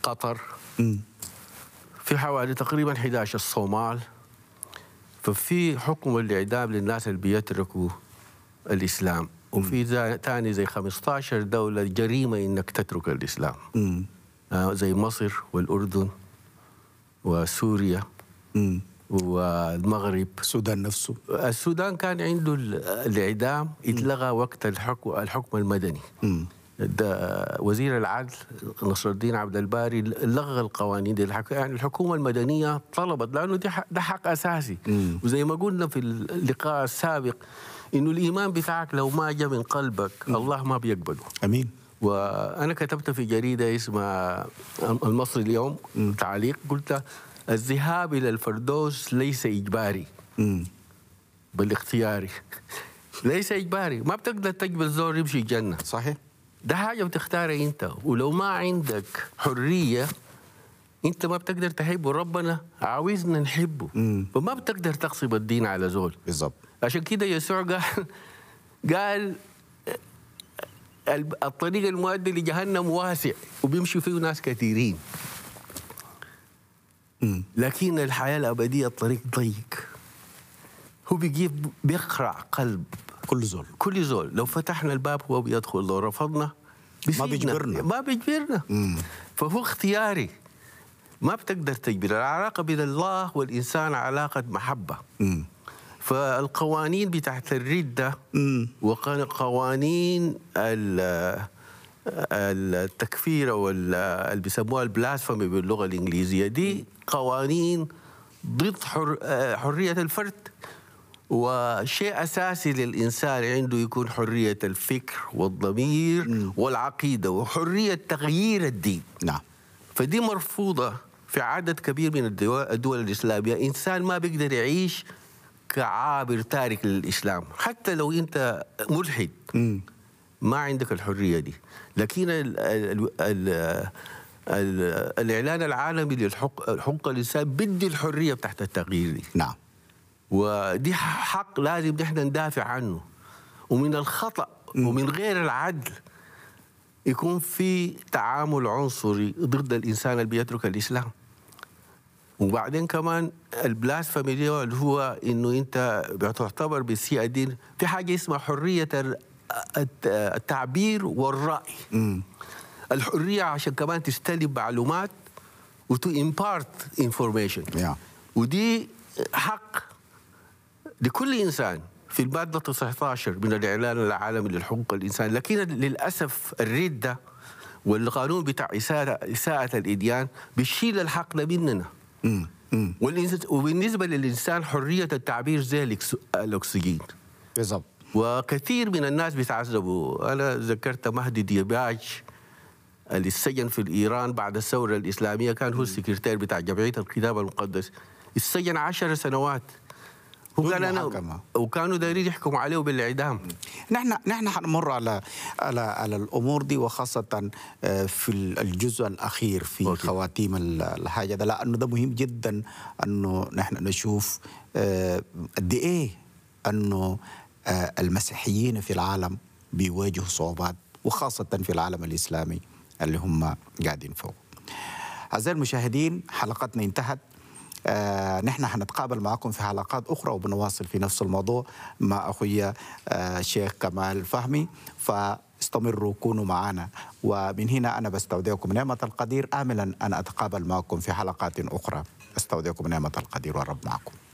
قطر في حوالي تقريبا 11 الصومال ففي حكم الاعدام للناس اللي بيتركوا الاسلام وفي ثاني زي 15 دوله جريمه انك تترك الاسلام آه زي مصر والاردن وسوريا مم. والمغرب السودان نفسه السودان كان عنده ال- الاعدام اتلغى وقت الحكم الحكم المدني مم. ده وزير العدل نصر الدين عبد الباري لغى القوانين دي الحك... يعني الحكومه المدنيه طلبت لانه دي حق ده حق اساسي مم. وزي ما قلنا في اللقاء السابق انه الايمان بتاعك لو ما جاء من قلبك الله ما بيقبله امين وانا كتبت في جريده اسمها المصري اليوم تعليق قلت الذهاب الى الفردوس ليس اجباري مم. بل اختياري ليس اجباري ما بتقدر تجبر زور يمشي الجنه صحيح ده حاجه بتختارها انت ولو ما عندك حريه انت ما بتقدر تحبه ربنا عاوزنا نحبه مم. فما بتقدر تغصب الدين على زول بالضبط عشان كده يسوع قال قال ال- الطريق المؤدي لجهنم واسع وبيمشي فيه ناس كثيرين مم. لكن الحياه الابديه الطريق ضيق هو بيجيب بيقرع قلب كل زول كل زول لو فتحنا الباب هو بيدخل لو رفضنا بيسيبنا. بيجبرنا. ما بيجبرنا مم. فهو اختياري ما بتقدر تجبر العلاقه بين الله والانسان علاقه محبه مم. فالقوانين بتاعت الردة مم. وقوانين ال- التكفير او ال- اللي بيسموها البلاسفمي باللغه الانجليزيه دي قوانين ضد حر حريه الفرد وشيء اساسي للانسان عنده يكون حريه الفكر والضمير والعقيده وحريه تغيير الدين نعم فدي مرفوضة في عدد كبير من الدول, الدول الإسلامية إنسان ما بيقدر يعيش كعابر تارك للإسلام حتى لو أنت ملحد مم. ما عندك الحرية دي لكن ال ال ال ال الإعلان العالمي للحق حقوق الإنسان بدي الحرية بتاعت التغيير دي نعم ودي حق لازم نحن ندافع عنه ومن الخطأ ومن غير العدل يكون في تعامل عنصري ضد الإنسان اللي بيترك الإسلام وبعدين كمان البلاسفمي دي اللي هو انه انت بتعتبر بتسيء الدين في حاجه اسمها حريه ال- الت- التعبير والراي مم. الحريه عشان كمان تستلم معلومات وتو امبارت انفورميشن يا. ودي حق لكل انسان في الماده 19 من الاعلان العالمي لحقوق الانسان لكن للاسف الرده والقانون بتاع اساءه اساءه الاديان بيشيل الحق ده مننا مم. مم. والإنس- وبالنسبه للانسان حريه التعبير زي الأكس- الاكسجين بالضبط وكثير من الناس بيتعذبوا انا ذكرت مهدي ديباج اللي السجن في ايران بعد الثوره الاسلاميه كان هو السكرتير بتاع جمعيه الكتاب المقدس السجن عشر سنوات هو بدون قال انا محاكمة. وكانوا دايرين يحكموا عليه بالاعدام نحن نحن حنمر على على على الامور دي وخاصه آه، في الجزء الاخير في أوكي. خواتيم ال- الحاجه ده لانه ده مهم جدا انه نحن نشوف آه، قد ايه انه آه، المسيحيين في العالم بيواجهوا صعوبات وخاصه في العالم الاسلامي اللي هم قاعدين فوق. أعزائي المشاهدين حلقتنا انتهت آه نحن حنتقابل معكم في حلقات أخرى وبنواصل في نفس الموضوع مع أخويا آه شيخ كمال فهمي فاستمروا كونوا معنا ومن هنا أنا بستودعكم نعمة القدير آملا أن أتقابل معكم في حلقات أخرى استودعكم نعمة القدير والرب معكم